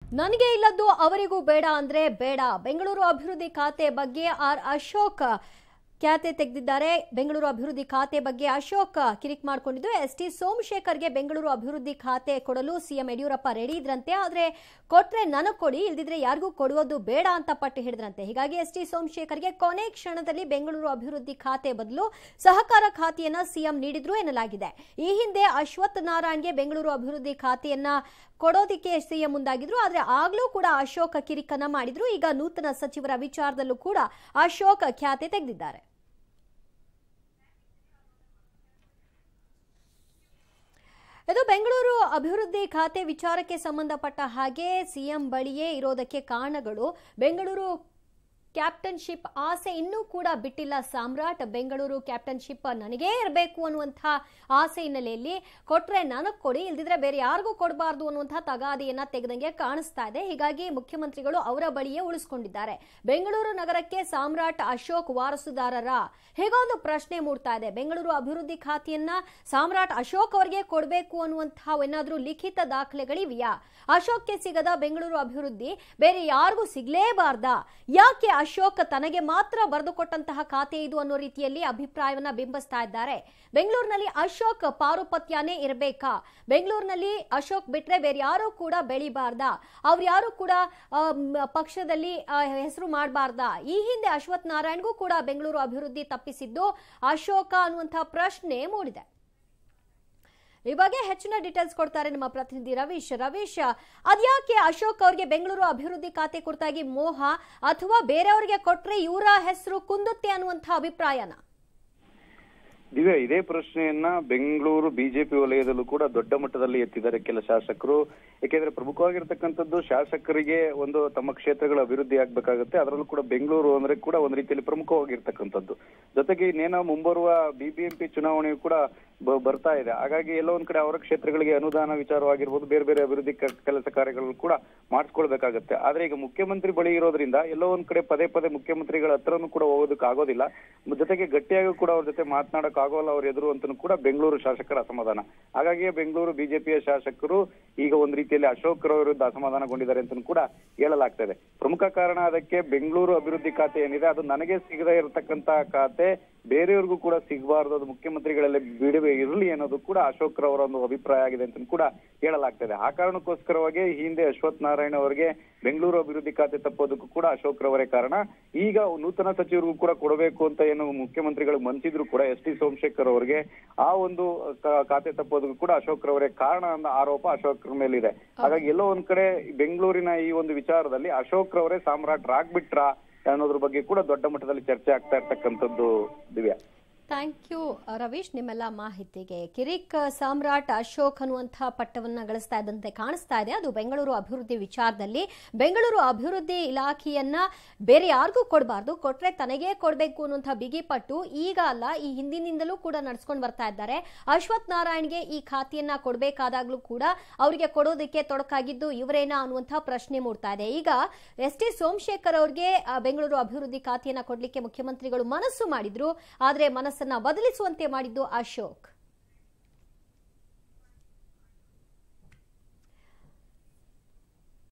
ನನಗೆ ಇಲ್ಲದ್ದು ಅವರಿಗೂ ಬೇಡ ಅಂದ್ರೆ ಬೇಡ ಬೆಂಗಳೂರು ಅಭಿವೃದ್ಧಿ ಖಾತೆ ಬಗ್ಗೆ ಆರ್ ಅಶೋಕ್ ಖ್ಯಾತೆ ತೆಗೆದಿದ್ದಾರೆ ಬೆಂಗಳೂರು ಅಭಿವೃದ್ಧಿ ಖಾತೆ ಬಗ್ಗೆ ಅಶೋಕ್ ಕಿರಿಕ್ ಮಾಡಿಕೊಂಡಿದ್ದು ಎಸ್ ಟಿ ಸೋಮಶೇಖರ್ಗೆ ಬೆಂಗಳೂರು ಅಭಿವೃದ್ಧಿ ಖಾತೆ ಕೊಡಲು ಸಿಎಂ ಯಡಿಯೂರಪ್ಪ ರೆಡಿ ಇದ್ರಂತೆ ಆದ್ರೆ ಕೊಟ್ರೆ ನನಗ್ ಕೊಡಿ ಇಲ್ದಿದ್ರೆ ಯಾರಿಗೂ ಕೊಡುವುದು ಬೇಡ ಅಂತ ಪಟ್ಟು ಹಿಡಿದ್ರಂತೆ ಹೀಗಾಗಿ ಎಸ್ ಟಿ ಸೋಮಶೇಖರ್ಗೆ ಕೊನೆ ಕ್ಷಣದಲ್ಲಿ ಬೆಂಗಳೂರು ಅಭಿವೃದ್ಧಿ ಖಾತೆ ಬದಲು ಸಹಕಾರ ಖಾತೆಯನ್ನ ಸಿಎಂ ನೀಡಿದ್ರು ಎನ್ನಲಾಗಿದೆ ಈ ಹಿಂದೆ ಅಶ್ವಥ್ ನಾರಾಯಣ್ಗೆ ಬೆಂಗಳೂರು ಅಭಿವೃದ್ಧಿ ಖಾತೆಯನ್ನ ಕೊಡೋದಿಕ್ಕೆ ಸಿಎಂ ಮುಂದಾಗಿದ್ರು ಆದ್ರೆ ಆಗ್ಲೂ ಕೂಡ ಅಶೋಕ್ ಕಿರಿಕನ್ನ ಮಾಡಿದ್ರು ಈಗ ನೂತನ ಸಚಿವರ ವಿಚಾರದಲ್ಲೂ ಕೂಡ ಅಶೋಕ್ ಖ್ಯಾತೆ ತೆಗೆದಿದ್ದಾರೆ ಇದು ಬೆಂಗಳೂರು ಅಭಿವೃದ್ಧಿ ಖಾತೆ ವಿಚಾರಕ್ಕೆ ಸಂಬಂಧಪಟ್ಟ ಹಾಗೆ ಸಿಎಂ ಬಳಿಯೇ ಇರೋದಕ್ಕೆ ಕಾರಣಗಳು ಬೆಂಗಳೂರು ಕ್ಯಾಪ್ಟನ್ಶಿಪ್ ಆಸೆ ಇನ್ನೂ ಕೂಡ ಬಿಟ್ಟಿಲ್ಲ ಸಾಮ್ರಾಟ್ ಬೆಂಗಳೂರು ಕ್ಯಾಪ್ಟನ್ಶಿಪ್ ನನಗೇ ಇರಬೇಕು ಅನ್ನುವಂಥ ಆಸೆ ಹಿನ್ನೆಲೆಯಲ್ಲಿ ಕೊಟ್ರೆ ನನಗ್ ಕೊಡಿ ಇಲ್ದಿದ್ರೆ ಬೇರೆ ಯಾರಿಗೂ ಕೊಡಬಾರ್ದು ಅನ್ನುವಂಥ ತಗಾದಿಯನ್ನ ತೆಗೆದಂಗೆ ಕಾಣಿಸ್ತಾ ಇದೆ ಹೀಗಾಗಿ ಮುಖ್ಯಮಂತ್ರಿಗಳು ಅವರ ಬಳಿಯೇ ಉಳಿಸ್ಕೊಂಡಿದ್ದಾರೆ ಬೆಂಗಳೂರು ನಗರಕ್ಕೆ ಸಾಮ್ರಾಟ್ ಅಶೋಕ್ ವಾರಸುದಾರರ ಹೇಗೊಂದು ಪ್ರಶ್ನೆ ಮೂಡ್ತಾ ಇದೆ ಬೆಂಗಳೂರು ಅಭಿವೃದ್ಧಿ ಖಾತೆಯನ್ನ ಸಾಮ್ರಾಟ್ ಅಶೋಕ್ ಅವರಿಗೆ ಕೊಡಬೇಕು ಅನ್ನುವಂತಹ ಏನಾದ್ರೂ ಲಿಖಿತ ದಾಖಲೆಗಳಿವೆಯಾ ಅಶೋಕ್ಗೆ ಸಿಗದ ಬೆಂಗಳೂರು ಅಭಿವೃದ್ಧಿ ಬೇರೆ ಯಾರಿಗೂ ಸಿಗ್ಲೇಬಾರ್ದಾ ಯಾಕೆ ಅಶೋಕ್ ತನಗೆ ಮಾತ್ರ ಬರೆದುಕೊಟ್ಟಂತಹ ಖಾತೆ ಇದು ಅನ್ನೋ ರೀತಿಯಲ್ಲಿ ಅಭಿಪ್ರಾಯವನ್ನ ಬಿಂಬಿಸ್ತಾ ಇದ್ದಾರೆ ಬೆಂಗಳೂರಿನಲ್ಲಿ ಅಶೋಕ್ ಪಾರುಪತ್ಯನೇ ಇರಬೇಕಾ ಬೆಂಗಳೂರಿನಲ್ಲಿ ಅಶೋಕ್ ಬಿಟ್ರೆ ಬೇರೆ ಯಾರು ಕೂಡ ಬೆಳಿಬಾರ್ದಾ ಅವ್ರು ಯಾರು ಕೂಡ ಆ, ಮ್, ಪಕ್ಷದಲ್ಲಿ ಹೆಸರು ಮಾಡಬಾರ್ದಾ ಈ ಹಿಂದೆ ಅಶ್ವಥ್ ನಾರಾಯಣ್ಗೂ ಕೂಡ ಬೆಂಗಳೂರು ಅಭಿವೃದ್ಧಿ ತಪ್ಪಿಸಿದ್ದು ಅಶೋಕ ಅನ್ನುವಂತಹ ಪ್ರಶ್ನೆ ಮೂಡಿದೆ ಈ ಬಗ್ಗೆ ಹೆಚ್ಚಿನ ಡೀಟೇಲ್ಸ್ ಕೊಡ್ತಾರೆ ನಮ್ಮ ಪ್ರತಿನಿಧಿ ರವೀಶ್ ರವೀಶ್ ಅದ್ಯಾಕೆ ಅಶೋಕ್ ಅವ್ರಿಗೆ ಬೆಂಗಳೂರು ಅಭಿವೃದ್ಧಿ ಖಾತೆ ಕುರಿತಾಗಿ ಮೋಹ ಅಥವಾ ಬೇರೆಯವರಿಗೆ ಕೊಟ್ರೆ ಇವರ ಹೆಸರು ಕುಂದುತ್ತೆ ಅನ್ನುವಂಥ ಅಭಿಪ್ರಾಯನ ದಿವ್ಯ ಇದೇ ಪ್ರಶ್ನೆಯನ್ನ ಬೆಂಗಳೂರು ಬಿಜೆಪಿ ವಲಯದಲ್ಲೂ ಕೂಡ ದೊಡ್ಡ ಮಟ್ಟದಲ್ಲಿ ಎತ್ತಿದ್ದಾರೆ ಕೆಲ ಶಾಸಕರು ಯಾಕೆಂದ್ರೆ ಪ್ರಮುಖವಾಗಿರ್ತಕ್ಕಂಥದ್ದು ಶಾಸಕರಿಗೆ ಒಂದು ತಮ್ಮ ಕ್ಷೇತ್ರಗಳ ಅಭಿವೃದ್ಧಿ ಆಗ್ಬೇಕಾಗುತ್ತೆ ಅದರಲ್ಲೂ ಕೂಡ ಬೆಂಗಳೂರು ಅಂದ್ರೆ ಕೂಡ ಒಂದ್ ರೀತಿಯಲ್ಲಿ ಪ್ರಮುಖವಾಗಿರ್ತಕ್ಕಂಥದ್ದು ಜೊತೆಗೆ ಇನ್ನೇನೋ ಮುಂಬರುವ ಬಿಬಿಎಂಪಿ ಚುನಾವಣೆಯು ಕೂಡ ಬ- ಬರ್ತಾ ಇದೆ ಹಾಗಾಗಿ ಎಲ್ಲೋ ಒಂದ್ ಕಡೆ ಅವರ ಕ್ಷೇತ್ರಗಳಿಗೆ ಅನುದಾನ ವಿಚಾರವಾಗಿರ್ಬೋದು ಬೇರೆ ಬೇರೆ ಅಭಿವೃದ್ಧಿ ಕ- ಕೆಲಸ ಕಾರ್ಯಗಳು ಕೂಡ ಮಾಡಿಸ್ಕೊಳ್ಬೇಕಾಗತ್ತೆ ಆದ್ರೆ ಈಗ ಮುಖ್ಯಮಂತ್ರಿ ಬಳಿ ಇರೋದ್ರಿಂದ ಎಲ್ಲೋ ಒಂದ್ ಕಡೆ ಪದೇ ಪದೇ ಮುಖ್ಯಮಂತ್ರಿಗಳ ಹತ್ರನೂ ಕೂಡ ಹೋಗೋದಕ್ಕೆ ಆಗೋದಿಲ್ಲ ಜೊತೆಗೆ ಗಟ್ಟಿಯಾಗಿ ಕೂಡ ಅವ್ರ ಜೊತೆ ಮಾತನಾಡಕ್ ಆಗೋಲ್ಲ ಅವ್ರ ಎದುರು ಅಂತನೂ ಕೂಡ ಬೆಂಗಳೂರು ಶಾಸಕರ ಅಸಮಾಧಾನ ಹಾಗಾಗಿ ಬೆಂಗಳೂರು ಬಿಜೆಪಿಯ ಶಾಸಕರು ಈಗ ಒಂದ್ ರೀತಿಯಲ್ಲಿ ಅಶೋಕ್ ರವರ ವಿರುದ್ಧ ಅಸಮಾಧಾನಗೊಂಡಿದ್ದಾರೆ ಅಂತನೂ ಕೂಡ ಹೇಳಲಾಗ್ತಾ ಇದೆ ಪ್ರಮುಖ ಕಾರಣ ಅದಕ್ಕೆ ಬೆಂಗಳೂರು ಅಭಿವೃದ್ಧಿ ಖಾತೆ ಏನಿದೆ ಅದು ನನಗೆ ಸಿಗದೇ ಇರತಕ್ಕಂತ ಖಾತೆ ಬೇರೆಯವ್ರಿಗೂ ಕೂಡ ಸಿಗಬಾರದು ಅದು ಮುಖ್ಯಮಂತ್ರಿಗಳಲ್ಲಿ ಬಿಡುವೆ ಇರಲಿ ಅನ್ನೋದು ಕೂಡ ಅಶೋಕ್ ರವರ ಒಂದು ಅಭಿಪ್ರಾಯ ಆಗಿದೆ ಅಂತ ಕೂಡ ಹೇಳಲಾಗ್ತದೆ ಆ ಕಾರಣಕ್ಕೋಸ್ಕರವಾಗಿ ಈ ಹಿಂದೆ ಅಶ್ವಥ್ ನಾರಾಯಣ ಅವರಿಗೆ ಬೆಂಗಳೂರು ಅಭಿವೃದ್ಧಿ ಖಾತೆ ತಪ್ಪೋದಕ್ಕೂ ಕೂಡ ಅಶೋಕ್ ರವರೇ ಕಾರಣ ಈಗ ನೂತನ ಸಚಿವರಿಗೂ ಕೂಡ ಹಾಗಾಗಿ ಅಂತ ಏನು ಮುಖ್ಯಮಂತ್ರಿಗಳು ಮನ್ಸಿದ್ರು ಕೂಡ ಎಸ್ ಟಿ ಸೋಮಶೇಖರ್ ಅವರಿಗೆ ಆ ಒಂದು ಕ- ಖಾತೆ ತಪ್ಪೋದಕ್ಕೂ ಕೂಡ ಅಶೋಕ್ ರವರೇ ಕಾರಣ ಅನ್ನೋ ಆರೋಪ ಅಶೋಕ್ ಮೇಲಿದೆ ಹಾಗಾಗಿ ಎಲ್ಲೋ ಒಂದ್ ಕಡೆ ಬೆಂಗಳೂರಿನ ಈ ಒಂದು ವಿಚಾರದಲ್ಲಿ ಅಶೋಕ್ ರವರೇ ಸಾಮ್ರಾಟ್ರಾಗ್ಬಿಟ್ರಾ ಅನ್ನೋದ್ರ ಬಗ್ಗೆ ಕೂಡ ದೊಡ್ಡ ಮಟ್ಟದಲ್ಲಿ ಚರ್ಚೆ ಆಗ್ತಾ ಇರ್ತಕ್ಕಂಥದ್ದು ದಿವ್ಯಾ ಥ್ಯಾಂಕ್ ಯು ರವೀಶ್ ನಿಮ್ಮೆಲ್ಲ ಮಾಹಿತಿಗೆ ಕಿರಿಕ್ ಸಾಮ್ರಾಟ್ ಅಶೋಕ್ ಅನ್ನುವಂತಹ ಪಟ್ಟವನ್ನ ಗಳಿಸ್ತಾ ಇದ್ದಂತೆ ಕಾಣಿಸ್ತಾ ಇದೆ ಅದು ಬೆಂಗಳೂರು ಅಭಿವೃದ್ಧಿ ವಿಚಾರದಲ್ಲಿ ಬೆಂಗಳೂರು ಅಭಿವೃದ್ಧಿ ಇಲಾಖೆಯನ್ನ ಬೇರೆ ಯಾರಿಗೂ ಕೊಡಬಾರ್ದು ಕೊಟ್ರೆ ತನಗೇ ಕೊಡಬೇಕು ಅನ್ನುವಂತಹ ಬಿಗಿಪಟ್ಟು ಈಗ ಅಲ್ಲ ಈ ಹಿಂದಿನಿಂದಲೂ ಕೂಡ ನಡ್ಸ್ಕೊಂಡು ಬರ್ತಾ ಇದ್ದಾರೆ ಅಶ್ವಥ್ ನಾರಾಯಣ್ಗೆ ಈ ಖಾತೆಯನ್ನ ಕೊಡಬೇಕಾದಾಗ್ಲೂ ಕೂಡ ಅವರಿಗೆ ಕೊಡೋದಕ್ಕೆ ತೊಡಕಾಗಿದ್ದು ಇವರೇನಾ ಅನ್ನುವಂತಹ ಪ್ರಶ್ನೆ ಮೂಡ್ತಾ ಇದೆ ಈಗ ಎಸ್ ಟಿ ಸೋಮಶೇಖರ್ ಅವರಿಗೆ ಆ, ಬೆಂಗಳೂರು ಅಭಿವೃದ್ಧಿ ಖಾತೆಯನ್ನ ಕೊಡ್ಲಿಕ್ಕೆ ಮುಖ್ಯಮಂತ್ರಿಗಳು ಮನಸ್ಸು ಮಾಡಿದ್ರು ಆದ್ರೆ ಮನಸ್ಸನ್ನ ಬದಲಿಸುವಂತೆ ಮಾಡಿದ್ದು ಅಶೋಕ್